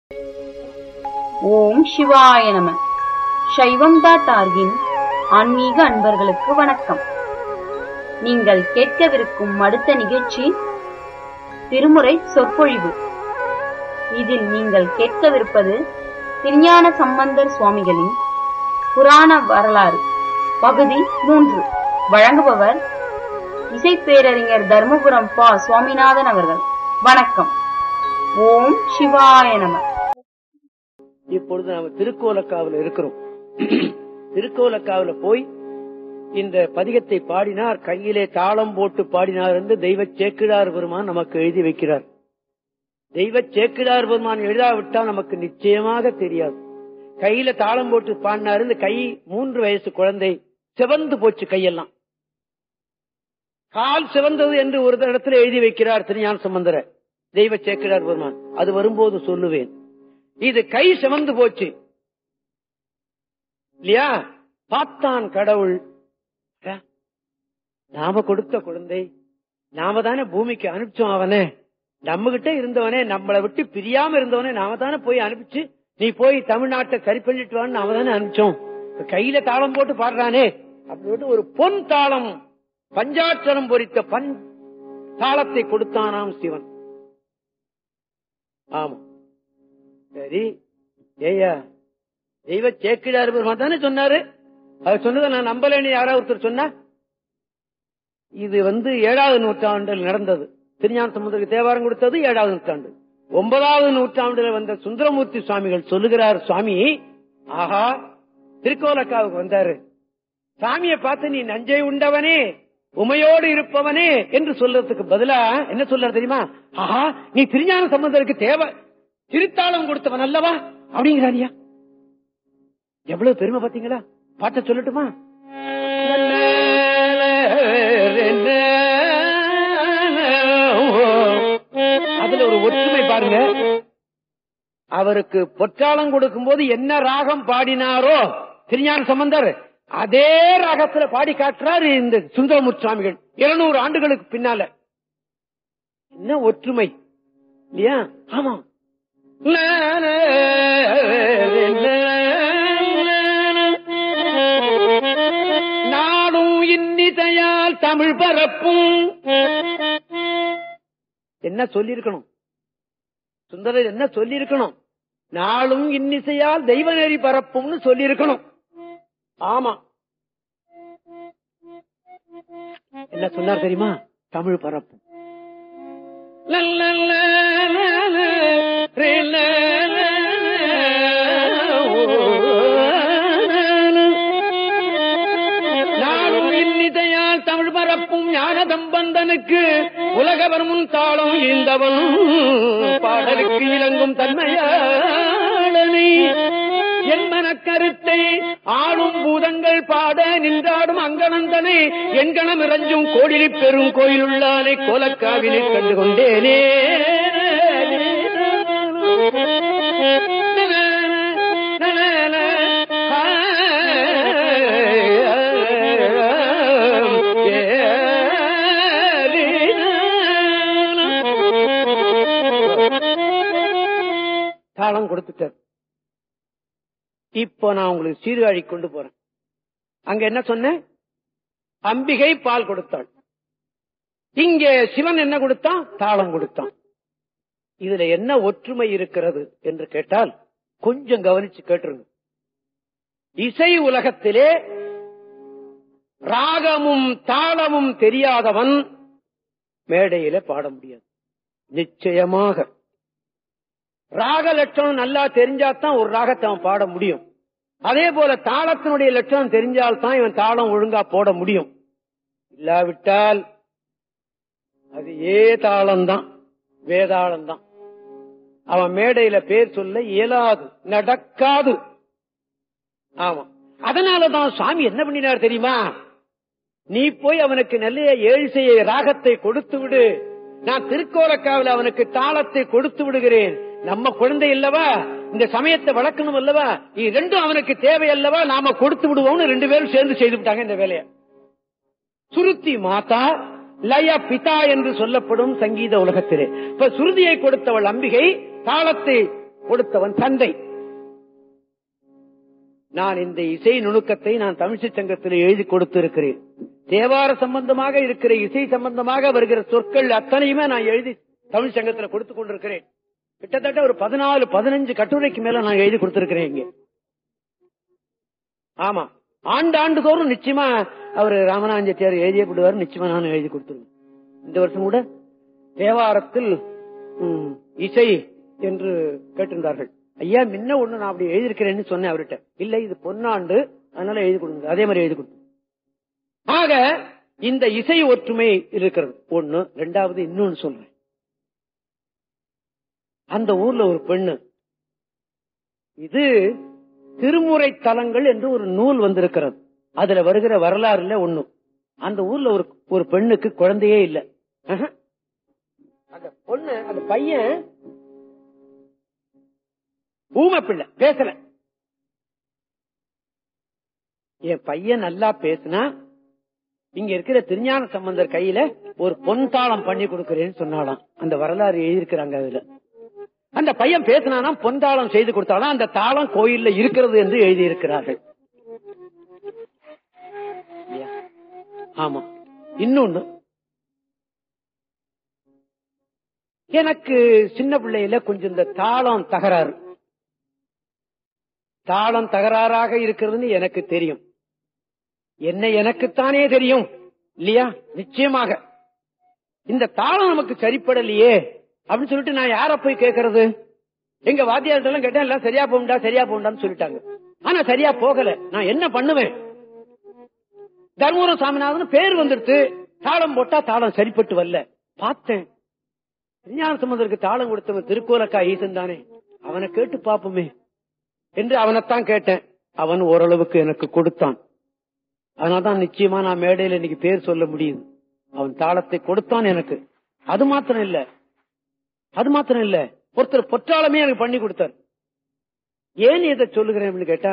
ஓம் சிவாய நம சைவம் டாட் ஆர்கின் ஆன்மீக அன்பர்களுக்கு வணக்கம் நீங்கள் கேட்கவிருக்கும் அடுத்த நிகழ்ச்சி திருமுறை சொற்பொழிவு இதில் நீங்கள் கேட்கவிருப்பது திருஞான சம்பந்தர் சுவாமிகளின் புராண வரலாறு பகுதி மூன்று வழங்குபவர் இசைப்பேரறிஞர் தர்மபுரம் பா சுவாமிநாதன் அவர்கள் வணக்கம் ஓம் சிவாய நம இப்பொழுது நாம திருக்கோலக்காவில இருக்கிறோம் திருக்கோலக்காவில போய் இந்த பதிகத்தை பாடினார் கையிலே தாளம் போட்டு பாடினார் என்று தெய்வ சேக்கிழார் பெருமான் நமக்கு எழுதி வைக்கிறார் தெய்வ சேக்கிழார் பெருமான் எழுதாவிட்டால் நமக்கு நிச்சயமாக தெரியாது கையில தாளம் போட்டு பாடினார் இந்த கை மூன்று வயசு குழந்தை சிவந்து போச்சு கையெல்லாம் கால் சிவந்தது என்று ஒரு இடத்துல எழுதி வைக்கிறார் திருஞான சம்பந்தர தெய்வ சேக்கிழார் பெருமான் அது வரும்போது சொல்லுவேன் இது கை சிவந்து போச்சு இல்லையா பார்த்தான் கடவுள் அடா, நாம கொடுத்த குழந்தை நாம தானே பூமிக்கு அனுப்பிச்சோம் அவனே நம்ம கிட்ட இருந்தவனே நம்மளை விட்டு பிரியாம இருந்தவனே நாம தானே போய் அனுப்பிச்சு நீ போய் தமிழ்நாட்டை சரி பண்ணிட்டு வான்னு நாம தானே அனுப்பிச்சோம் இப்ப கையில தாளம் போட்டு பாடுறானே அப்படின்னு ஒரு பொன் தாளம் பஞ்சாட்சரம் பொறித்த பன் தாளத்தை கொடுத்தானாம் சிவன் ஆமா சரி ஏய்யா தெய்வ சேக்கிடார் பெருமான் தானே சொன்னாரு அவர் சொன்னதை நான் நம்பலன்னு யாராவது ஒருத்தர் சொன்னா இது வந்து ஏழாவது நூற்றாண்டில் நடந்தது திருஞான சமுதிரக்கு தேவாரம் கொடுத்தது ஏழாவது நூற்றாண்டு ஒன்பதாவது நூற்றாண்டில் வந்த சுந்தரமூர்த்தி சுவாமிகள் சொல்லுகிறார் சுவாமி ஆஹா திருக்கோலக்காவுக்கு வந்தாரு சாமியை பார்த்து நீ நஞ்சை உண்டவனே உமையோடு இருப்பவனே என்று சொல்றதுக்கு பதிலா என்ன சொல்றாரு தெரியுமா ஆஹா நீ திருஞான சம்பந்தருக்கு தேவை திருத்தாளம் கொடுத்தவன் அல்லவா அப்படிங்கிறாரியா எவ்வளவு பெருமை பாத்தீங்களா பாட்ட சொல்லட்டுமா அதுல ஒரு ஒற்றுமை பாருங்க அவருக்கு பொற்றாளம் கொடுக்கும் போது என்ன ராகம் பாடினாரோ திருஞான சம்பந்தர் அதே ராகத்துல பாடி காட்டுறாரு இந்த சுந்தரமுத் சுவாமிகள் இருநூறு ஆண்டுகளுக்கு பின்னால என்ன ஒற்றுமை இல்லையா ஆமா நாடும் இன்னிசையால் தமிழ் பரப்பும் என்ன சொல்லிருக்கணும் சுந்தரர் என்ன சொல்லிருக்கணும் நாளும் இன்னிசையால் தெய்வ நெறி பரப்பும்னு சொல்லிருக்கணும் ஆமா என்ன சொன்னார் தெரியுமா தமிழ் பரப்பும் நாடும் இன்னிசையால் தமிழ் பரப்பும் ஞான சம்பந்தனுக்கு உலகவர் முன் தாளம் ஈந்தவன் பாடலுக்கு இலங்கும் தன்மையாளனை என் மனக்கருத்தை ஆளும் பூதங்கள் பாட நின்றாடும் அங்கனந்தனை எண்கணம் இறஞ்சும் கோடிலி பெரும் கோயிலுள்ளானை கோலக்காவினை கண்டு கொண்டேனே தாளம் கொடுத்துட்டார் இப்போ நான் உங்களுக்கு சீர்காழி கொண்டு போறேன் அங்க என்ன சொன்னேன் அம்பிகை பால் கொடுத்தாள் இங்கே சிவன் என்ன கொடுத்தான் தாளம் கொடுத்தான் இதுல என்ன ஒற்றுமை இருக்கிறது என்று கேட்டால் கொஞ்சம் கவனிச்சு கேட்டுருங்க இசை உலகத்திலே ராகமும் தாளமும் தெரியாதவன் மேடையில பாட முடியாது நிச்சயமாக ராக லட்சணம் நல்லா தெரிஞ்சாதான் ஒரு ராகத்தை அவன் பாட முடியும் அதே போல தாளத்தினுடைய லட்சணம் தெரிஞ்சால்தான் இவன் தாளம் ஒழுங்கா போட முடியும் இல்லாவிட்டால் அது ஏ தாளம்தான் வேதாளம்தான் அவன் மேடையில பேர் சொல்ல இயலாது நடக்காது ஆமா அதனாலதான் சுவாமி என்ன பண்ணினார் தெரியுமா நீ போய் அவனுக்கு நல்ல ஏழ்சைய ராகத்தை கொடுத்து விடு நான் திருக்கோலக்காவில் அவனுக்கு தாளத்தை கொடுத்து விடுகிறேன் நம்ம குழந்தை அல்லவா இந்த சமயத்தை வளர்க்கணும் அல்லவா இது ரெண்டும் அவனுக்கு தேவை அல்லவா நாம கொடுத்து விடுவோம்னு ரெண்டு பேரும் சேர்ந்து செய்து விட்டாங்க இந்த வேலையை சுருத்தி மாதா லய பிதா என்று சொல்லப்படும் சங்கீத உலகத்திலே இப்ப சுருதியை கொடுத்தவள் அம்பிகை தாளத்தை கொடுத்தவன் தந்தை நான் இந்த இசை நுணுக்கத்தை நான் தமிழ்ச்சி சங்கத்தில் எழுதி கொடுத்திருக்கிறேன் தேவார சம்பந்தமாக இருக்கிற இசை சம்பந்தமாக வருகிற சொற்கள் அத்தனையுமே நான் எழுதி தமிழ் சங்கத்தில் கொடுத்துக் கொண்டிருக்கிறேன் கிட்டத்தட்ட ஒரு பதினாலு பதினஞ்சு கட்டுரைக்கு மேல நான் எழுதி கொடுத்திருக்கிறேன் இங்க ஆமா ஆண்டு ஆண்டு தோறும் நிச்சயமா அவர் ராமநாதன் செட்டியார் எழுதிய விடுவார் நிச்சயமா நான் எழுதி கொடுத்துருவேன் இந்த வருஷம் கூட தேவாரத்தில் ம், இசை என்று கேட்டிருந்தார்கள் ஐயா முன்ன ஒண்ணு நான் அப்படி எழுதியிருக்கிறேன்னு சொன்னேன் அவர்கிட்ட இல்ல இது பொன்னாண்டு அதனால எழுதி கொடுங்க அதே மாதிரி எழுதி கொடுத்து ஆக இந்த இசை ஒற்றுமை இருக்கிறது ஒண்ணு ரெண்டாவது இன்னொன்னு சொல்றேன் அந்த ஊர்ல ஒரு பெண்ணு இது திருமுறை தலங்கள் என்று ஒரு நூல் வந்திருக்கிறது அதுல வருகிற வரலாறுல ஒண்ணு அந்த ஊர்ல ஒரு ஒரு பெண்ணுக்கு குழந்தையே இல்ல ஆஹா. அந்த பொண்ணு அந்த பையன் ஊமை பிள்ளை பேசல என் பையன் நல்லா பேசினா இங்க இருக்கிற திருஞான சம்பந்தர் கையில ஒரு பொன் தாளம் பண்ணி கொடுக்கிறேன்னு சொன்னாலாம் அந்த வரலாறு எழுதியிருக்கிறாங்க அதுல அந்த பையன் பேசினானா பொன் தாளம் செய்து கொடுத்தாலும் அந்த தாளம் கோயில்ல இருக்கிறது என்று எழுதியிருக்கிறார்கள் இல்லையா? ஆமா இன்னொன்னு எனக்கு சின்ன பிள்ளையில கொஞ்சம் இந்த தாளம் தகராறு தாளம் தகராறாக இருக்கிறதுன்னு எனக்கு தெரியும் என்ன எனக்குத்தானே தெரியும் இல்லையா நிச்சயமாக இந்த தாளம் நமக்கு சரிப்படலையே அப்படின்னு சொல்லிட்டு நான் யார போய் கேட்கறது எங்க வாத்தியார்ட்ட எல்லாம் கேட்டேன் எல்லாம் சரியா போகும்டா சரியா போகும்டான்னு சொல்லிட்டாங்க ஆனா சரியா போகல நான் என்ன பண்ணுவேன் தர்மபுரம் சாமிநாதன் பேர் வந்துடுத்து தாளம் போட்டா தாளம் சரிப்பட்டு வரல பார்த்தேன் விஞ்ஞான சம்பந்தருக்கு தாளம் கொடுத்தவன் திருக்கோலக்கா ஈசன் தானே அவனை கேட்டு பாப்போமே என்று அவனைத்தான் கேட்டேன் அவன் ஓரளவுக்கு எனக்கு கொடுத்தான் அதனால்தான் நிச்சயமா நான் மேடையில இன்னைக்கு பேர் சொல்ல முடியுது அவன் தாளத்தை கொடுத்தான் எனக்கு அது மாத்திரம் இல்ல அது மாத்திரம் இல்ல ஒருத்தர் பொற்றாளமே எனக்கு பண்ணி கொடுத்தார் ஏன் இதை சொல்லுகிறேன் கேட்டா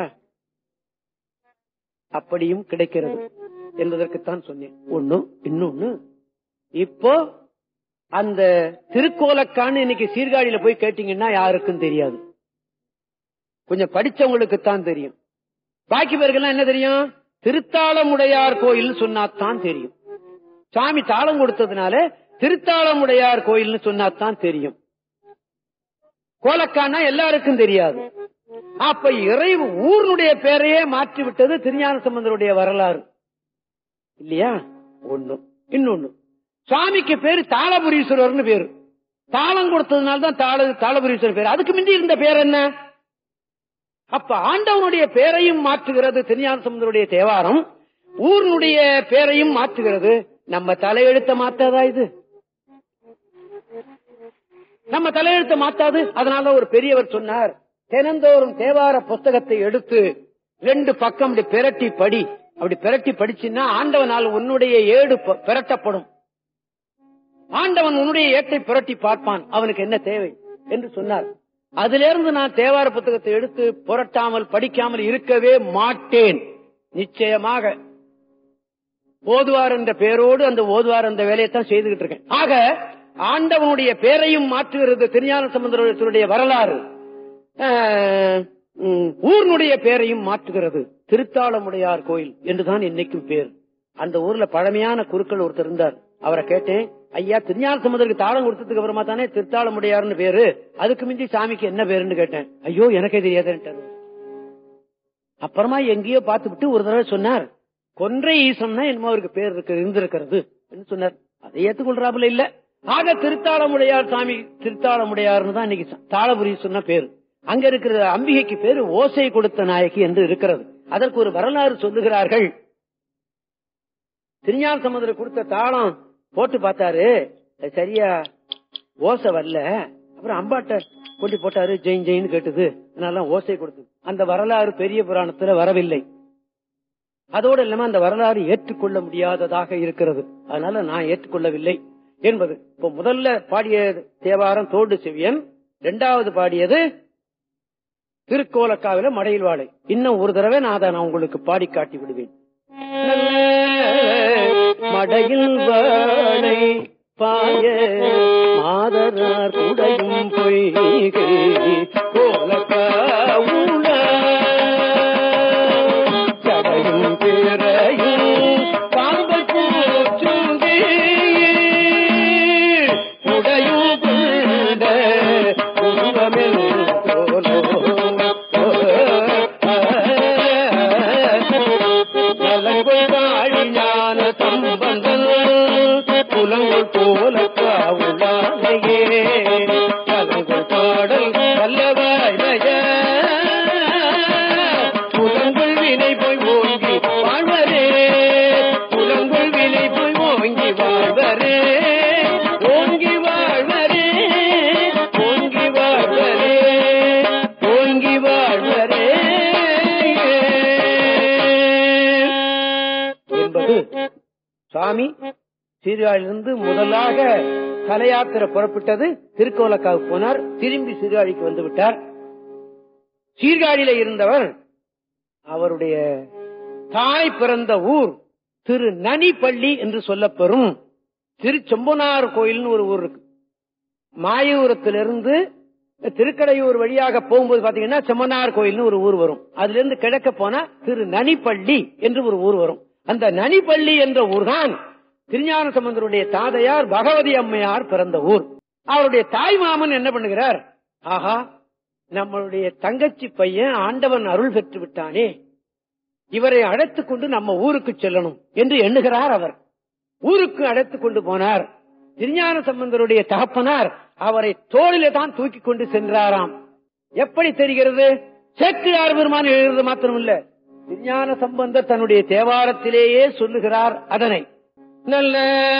அப்படியும் கிடைக்கிறது என்பதற்குத்தான் சொன்னேன் ஒண்ணு இன்னொன்னு இப்போ அந்த திருக்கோலக்கான்னு இன்னைக்கு சீர்காழியில போய் கேட்டீங்கன்னா யாருக்கும் தெரியாது கொஞ்சம் படிச்சவங்களுக்கு தான் தெரியும் பாக்கி பேருக்கெல்லாம் என்ன தெரியும் திருத்தாளமுடையார் கோயில் சொன்னாத்தான் தெரியும் சாமி தாளம் கொடுத்ததுனால திருத்தாளமுடையார் கோயில்னு சொன்னாத்தான் தெரியும் கோலக்கானா எல்லாருக்கும் தெரியாது அப்ப இறை ஊர்னுடைய பேரையே மாற்றி விட்டது திருஞான சம்பந்தருடைய வரலாறு இல்லையா ஒண்ணு இன்னொன்னு சுவாமிக்கு பேரு தாளபுரீஸ்வரர்னு பேரு தாளம் கொடுத்ததுனால தான் தாள தாளபுரீஸ்வரர் பேரு அதுக்கு முந்தி இருந்த பேர் என்ன அப்ப ஆண்டவனுடைய பேரையும் மாற்றுகிறது திருஞான சம்பந்தருடைய தேவாரம் ஊர்னுடைய பேரையும் மாற்றுகிறது நம்ம தலையெழுத்த மாத்தாதா இது நம்ம தலையெழுத்த மாத்தாது அதனால ஒரு பெரியவர் சொன்னார் தினந்தோறும் தேவார புஸ்தகத்தை எடுத்து ரெண்டு பக்கம் அப்படி பிரட்டி படி அப்படி பிரட்டி படிச்சுன்னா ஆண்டவனால் உன்னுடைய ஏடு ப- பிரட்டப்படும் ஆண்டவன் உன்னுடைய ஏட்டை புரட்டி பார்ப்பான் அவனுக்கு என்ன தேவை என்று சொன்னார் அதிலிருந்து நான் தேவார புத்தகத்தை எடுத்து புரட்டாமல் படிக்காமல் இருக்கவே மாட்டேன் நிச்சயமாக ஓதுவார் என்ற பேரோடு அந்த ஓதுவார் அந்த வேலையைத்தான் செய்துகிட்டு இருக்கேன் ஆக ஆண்டவனுடைய பேரையும் மாற்றுகிறது திருஞான சம்பந்தருடைய வரலாறு ஆஹ், உம், ஊர்னுடைய பேரையும் மாற்றுகிறது திருத்தாளமுடையார் கோயில் என்றுதான் இன்னைக்கும் பேர் அந்த ஊர்ல பழமையான குருக்கள் ஒருத்தர் இருந்தார் அவரை கேட்டேன் ஐயா திருஞான சம்பந்தருக்கு தாளம் கொடுத்ததுக்கு அப்புறமா தானே திருத்தாளமுடையார்னு பேரு அதுக்கு மிஞ்சி சாமிக்கு என்ன பேருன்னு கேட்டேன் ஐயோ எனக்கே தெரியாதுன்ட்டாரு அப்புறமா எங்கேயோ பார்த்துவிட்டு ஒரு தடவை சொன்னார் கொன்றை ஈசம்னா என்னமோ அவருக்கு பேர் இருக்கு இருந்திருக்கிறது என்று சொன்னார் அதை ஏத்துக்கொள்றாப்புல இல்ல ஆக திருத்தாளமுடையார் சாமி திருத்தாளமுடையார்னு தான் இன்னைக்கு தாளபுரி சொன்ன பேரு அங்க இருக்கிற அம்பிகைக்கு பேரு ஓசை கொடுத்த நாயகி என்று இருக்கிறது அதற்கு ஒரு வரலாறு சொல்லுகிறார்கள் திருஞான சமுதிரம் கொடுத்த தாளம் போட்டு பார்த்தாரு அது சரியா ஓசை வரல அப்புறம் அம்பாட்ட கொண்டு போட்டாரு ஜெயின் ஜெயின் கேட்டது அதனால ஓசை கொடுத்தது அந்த வரலாறு பெரிய புராணத்துல வரவில்லை அதோடு இல்லாம அந்த வரலாறு ஏற்றுக்கொள்ள முடியாததாக இருக்கிறது அதனால நான் ஏற்றுக்கொள்ளவில்லை என்பது இப்ப முதல்ல பாடிய தேவாரம் தோண்டு செவியன் இரண்டாவது பாடியது திருக்கோலக்காவில மடையில் வாழை இன்னும் ஒரு தடவை நான் அதை நான் உங்களுக்கு பாடி காட்டி விடுவேன் மடையில் வாழை பாய மாதரார் குடையும் பொய்கை போலோ நலங்கொள் காழி ஞான சம்பந்தன் புலங்கொள் போல காவுளானையே நலங்கொள் பாடல் வல்லவாய் நய புலங்கொள் வினை போய் ஓங்கி வாழ்வரே புலங்கொள் வினை போய் ஓங்கி வாழ்வரே ஓங்கி வாழ்வரே ஓங்கி வாழ்வரே ஓங்கி வாழ்வரே என்பது சுவாமி சீர்காழிலிருந்து முதலாக கலையாத்திரை புறப்பட்டது திருக்கோலக்காவுக்கு போனார் திரும்பி சீர்காழிக்கு வந்து விட்டார் சீர்காழியில இருந்தவர் அவருடைய தாய் பிறந்த ஊர் திரு நனிப்பள்ளி என்று சொல்லப்பெறும் திரு செம்பனார் கோயில்னு ஒரு ஊர் இருக்கு மாயூரத்திலிருந்து திருக்கடையூர் வழியாக போகும்போது பாத்தீங்கன்னா செம்மனார் கோயில்னு ஒரு ஊர் வரும் அதுல இருந்து கிழக்க போனா திரு நனிப்பள்ளி என்று ஒரு ஊர் வரும் அந்த நனிப்பள்ளி என்ற ஊர்தான் திருஞான சம்பந்தருடைய தாதையார் பகவதி அம்மையார் பிறந்த ஊர் அவருடைய தாய் மாமன் என்ன பண்ணுகிறார் ஆஹா நம்மளுடைய தங்கச்சி பையன் ஆண்டவன் அருள் பெற்று விட்டானே இவரை அழைத்துக் கொண்டு நம்ம ஊருக்கு செல்லணும் என்று எண்ணுகிறார் அவர் ஊருக்கு அழைத்துக் கொண்டு போனார் திருஞான சம்பந்தருடைய தகப்பனார் அவரை தோளிலே தான் தூக்கி கொண்டு சென்றாராம் எப்படி தெரிகிறது சேக்கிழார் பெருமான் எழுதுறது மாத்திரமில்ல திருஞான சம்பந்தர் தன்னுடைய தேவாரத்திலேயே சொல்லுகிறார் அதனை நல்ல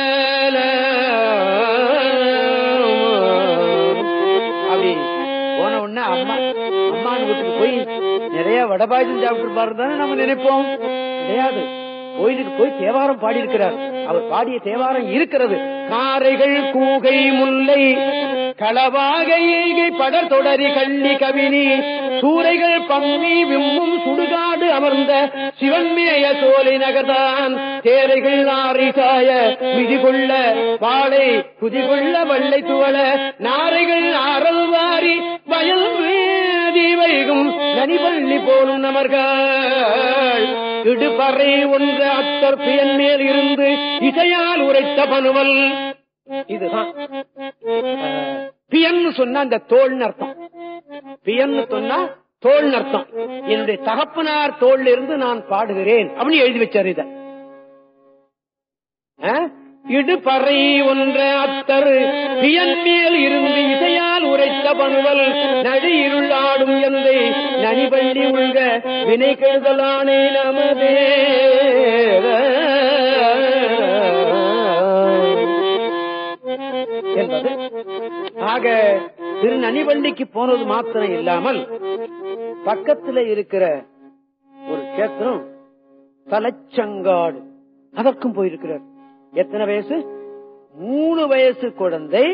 அப்படி போன உடனே அம்மா அம்மா வீட்டுக்கு போய் நிறைய வடபாயசம் சாப்பிட்டு பாருந்தானே நம்ம நினைப்போம் கிடையாது கோயிலுக்கு போய் தேவாரம் பாடி இருக்கிறார் அவர் பாடிய தேவாரம் இருக்கிறது காரைகள் கூகை முல்லை களவாக ஈகை படர் தொடரி கள்ளி கவினி சூறைகள் பம்மி விம்மும் சுடுகாடு அமர்ந்த சிவன்மேய சோலை நகர்தான் தேரைகள் ஆரிசாய விதிகொள்ள வாழை குதிகொள்ள வள்ளை துவள நாரைகள் ஆரல் வாரி வயல் வேதி வைகும் நனிபள்ளி போலும் நமர்கள் இடுபறை ஒன்ற அத்தர் பியன் மேல் இருந்து இசையால் உரைத்த பனுவல் இதுதான் பியன்னு சொன்னா அந்த தோல்னு அர்த்தம் பியன்னு சொன்னா தோல்னு அர்த்தம் என்னுடைய தகப்பனார் தோல்ல இருந்து நான் பாடுகிறேன் அப்படின்னு எழுதி வச்சார் இத இடுபறை ஒன்ற அத்தர் பியன் மேல் இருந்து இசையால் உரைத்த பனுவல் நடு இருளாடும் எந்தை நனிபள்ளி உள்க வினை கெடுதலானே நமதே என்பது ஆக திரு நனிவள்ளிக்கு போனது மாத்திரம் இல்லாமல் பக்கத்துல இருக்கிற ஒரு கேத்திரம் தலைச்சங்காடு அதற்கும் போயிருக்கிறார் எத்தனை வயசு மூணு வயசு குழந்தை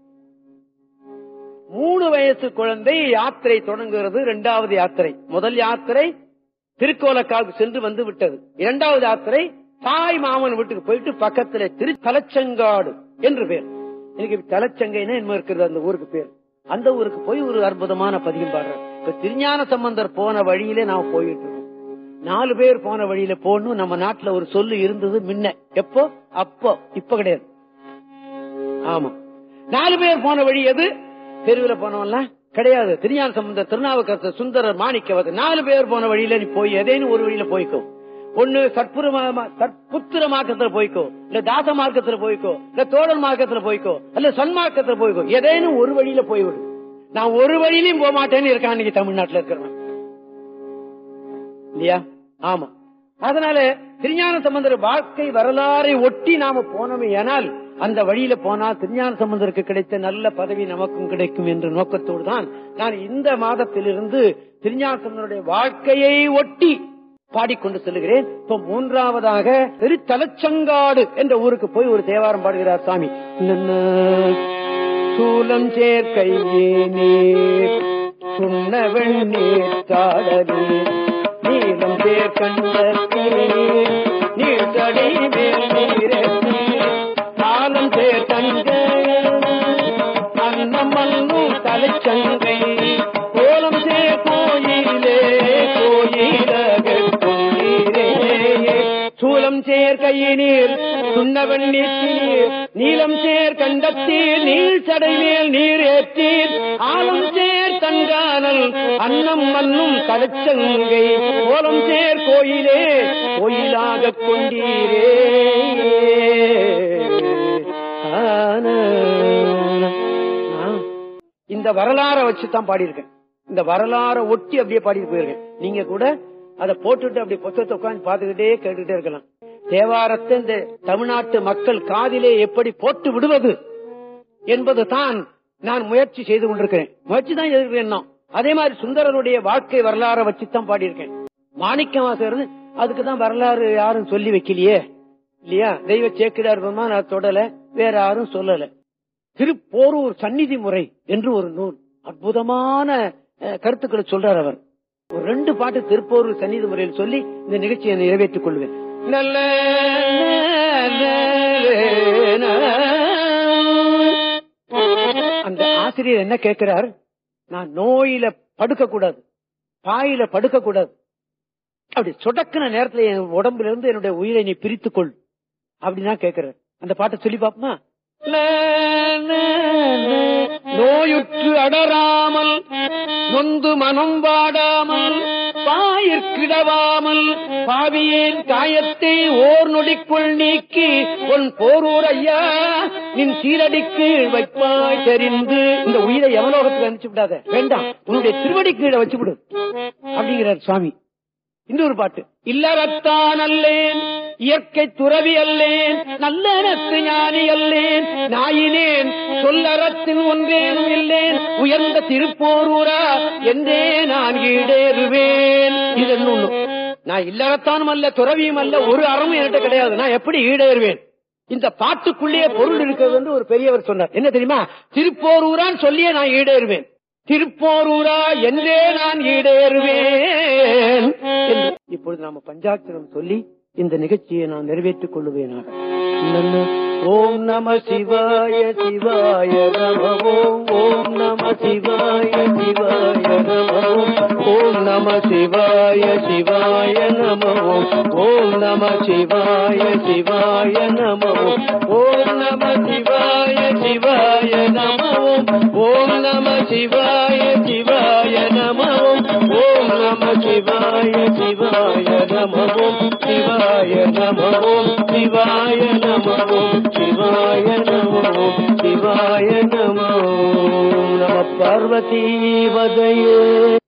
மூணு வயசு குழந்தை யாத்திரை தொடங்குகிறது இரண்டாவது யாத்திரை முதல் யாத்திரை திருக்கோலக்காவுக்கு சென்று வந்து விட்டது இரண்டாவது யாத்திரை தாய் மாமன் வீட்டுக்கு போயிட்டு பக்கத்துல திரு தலைச்சங்காடு என்று பேர் எனக்கு தலைச்சங்கைன்னா என்ன இருக்கிறது அந்த ஊருக்கு பேர் அந்த ஊருக்கு போய் ஒரு அற்புதமான பதியம் பாடுறேன் இப்ப திருஞான சம்பந்தர் போன வழியிலே நாம் போயிட்டு இருக்கோம் நாலு பேர் போன வழியில போகணும் நம்ம நாட்டுல ஒரு சொல்லு இருந்தது முன்ன எப்போ அப்போ இப்ப கிடையாது ஆமா நாலு பேர் போன வழி எது தெருவில் போனவன்லாம் கிடையாது திருஞான சம்பந்தர் திருநாவுக்கரசர் சுந்தரர் மாணிக்கவர் நாலு பேர் போன வழியில நீ போய் எதேன்னு ஒரு வழியில போய்க்கோ ஒண்ணு கற்புர புத்திர மார்க்கத்துல போய்க்கோ இல்ல தாச மார்க்கத்துல போய்க்கோ இல்ல தோழல் மார்க்கத்துல போய்க்கோ இல்ல சன்மார்க்கத்துல போய்க்கோ எதேனும் ஒரு வழியில போய்விடு நான் ஒரு வழியிலையும் போக மாட்டேன்னு இருக்கான் இன்னைக்கு தமிழ்நாட்டுல இருக்கிறவன் இல்லையா ஆமா அதனால திருஞான சம்பந்தர் வாழ்க்கை வரலாறை ஒட்டி நாம போனோமே ஆனால் அந்த வழியில போனா திருஞான சம்பந்தருக்கு கிடைத்த நல்ல பதவி நமக்கும் கிடைக்கும் என்ற நோக்கத்தோடு தான் நான் இந்த மாதத்திலிருந்து திருஞான சம்பந்தருடைய வாழ்க்கையை ஒட்டி பாடிக்கொண்டு செல்கிறேன் இப்ப மூன்றாவதாக திருத்தலச்சங்காடு என்ற ஊருக்கு போய் ஒரு தேவாரம் பாடுகிறார் சாமி சூலம் சேர்க்கையே நீர் சுண்ண வெண்ணீர் சாடலே நீளம் பேர் கண்ட நீர் தடை மேல் நீரே காலம் பேர் தங்க அன்னம் மண்ணு தலைச்சங்கை கோலம் சேர் கோயிலே கோயிலே சூலம் சேர் கையினீர் சுண்ணவன் நீர் நீளம் சேர் கண்டத்தீர் நீள் சடை மேல் நீர் ஏற்றீர் ஆலம் சேர் தங்கானல் அன்னம் மண்ணும் தலைச்சங்கை கோலம் சேர் கோயிலே கோயிலாக கொண்டீரே ஆன. ஆ. இந்த வரலாற வச்சு தான் பாடியிருக்கேன் இந்த வரலாற ஒட்டி அப்படியே பாடிட்டு போயிருக்கேன் நீங்க கூட அதை போட்டுட்டு அப்படி புத்தகத்தை உட்காந்து பார்த்துக்கிட்டே கேட்டுக்கிட்டே இருக்கலாம் தேவாரத்தை இந்த தமிழ்நாட்டு மக்கள் காதிலே எப்படி போட்டு விடுவது என்பது தான் நான் முயற்சி செய்து கொண்டிருக்கிறேன் முயற்சி தான் செய்திருக்கிறேன் நான். அதே மாதிரி சுந்தரருடைய வாழ்க்கை வரலாற வச்சுதான் பாடியிருக்கேன் மாணிக்கவாசகர் அதுக்கு தான் வரலாறு யாரும் சொல்லி வைக்கலையே இல்லையா தெய்வ சேக்கிடார் பெருமான் நான் தொடல வேற யாரும் சொல்லல திருப்போரூர் சந்நிதி முறை என்று ஒரு நூல் அற்புதமான அஹ், கருத்துக்களை சொல்றார் அவர் ஒரு ரெண்டு பாட்டு திருப்போரூர் சந்நிதி முறையில் சொல்லி இந்த நிகழ்ச்சியை நிறைவேற்றிக் கொள்வேன் நல்ல அந்த ஆசிரியர் என்ன கேட்கிறார் நான் நோயில படுக்க கூடாது பாயில படுக்க கூடாது அப்படி சொடக்குன நேரத்துல என் உடம்புல இருந்து என்னுடைய உயிரை நீ பிரித்துக் கொள் அப்படின்னா கேட்கிறார் அந்த பாட்டை சொல்லி பாப்போமா நோயுற்று அடராமல் நொந்து மனம் வாடாமல் பாயிற்கிடவாமல் பாவியேன் காயத்தை ஓர் நொடிக்குள் நீக்கி உன் போரூர் ஐயா நின் சீரடிக்கு வைப்பாய் தெரிந்து இந்த உயிரை எவலோகத்துக்கு அனுப்பிச்சு விடாத வேண்டாம் உன்னுடைய திருவடி கீழே வச்சு விடு அப்படிங்கிறார் சுவாமி இன்னொரு பாட்டு இல்லறத்தான் அல்லேன் இயற்கை துறவி அல்லேன் நல்லறத்து ஞானி அல்லேன் நாயினேன் சொல்லறத்தின் ஒன்றேனும் இல்லேன் உயர்ந்த திருப்போரூரா என்றே நான் ஈடேறுவேன் இது என்ன ஒண்ணு நான் இல்லறத்தானும் அல்ல துறவியும் அல்ல ஒரு அறமும் என்கிட்ட கிடையாது நான் எப்படி ஈடேறுவேன் இந்த பாட்டுக்குள்ளேயே பொருள் இருக்கிறது என்று ஒரு பெரியவர் சொன்னார் என்ன தெரியுமா திருப்போரூரான் சொல்லியே நான் ஈடேறுவேன் திருப்போரூரா என்றே நான் ஈடேறுவேன் என்று. இப்பொழுது நாம பஞ்சாட்சரம் சொல்லி இந்த நிகழ்ச்சியை நான் நிறைவேற்றிக் கொள்ளுவேனாக நன்னு. ஓம் நம சிவாய சிவாய நம ஓம் ஓம் நம சிவாய சிவாய நம ஓம் நம சிவாய சிவாய நம ஓம் நம சிவாய சிவாய நம ஓம் நம சிவாய சிவாய நம ஓம் நம சிவாய சிவாய நம ஓம் நம சிவாய சிவாய நம சிவாய நம சிவாய நம சிவாய நம சிவாய நம நம பார்வதி வதையே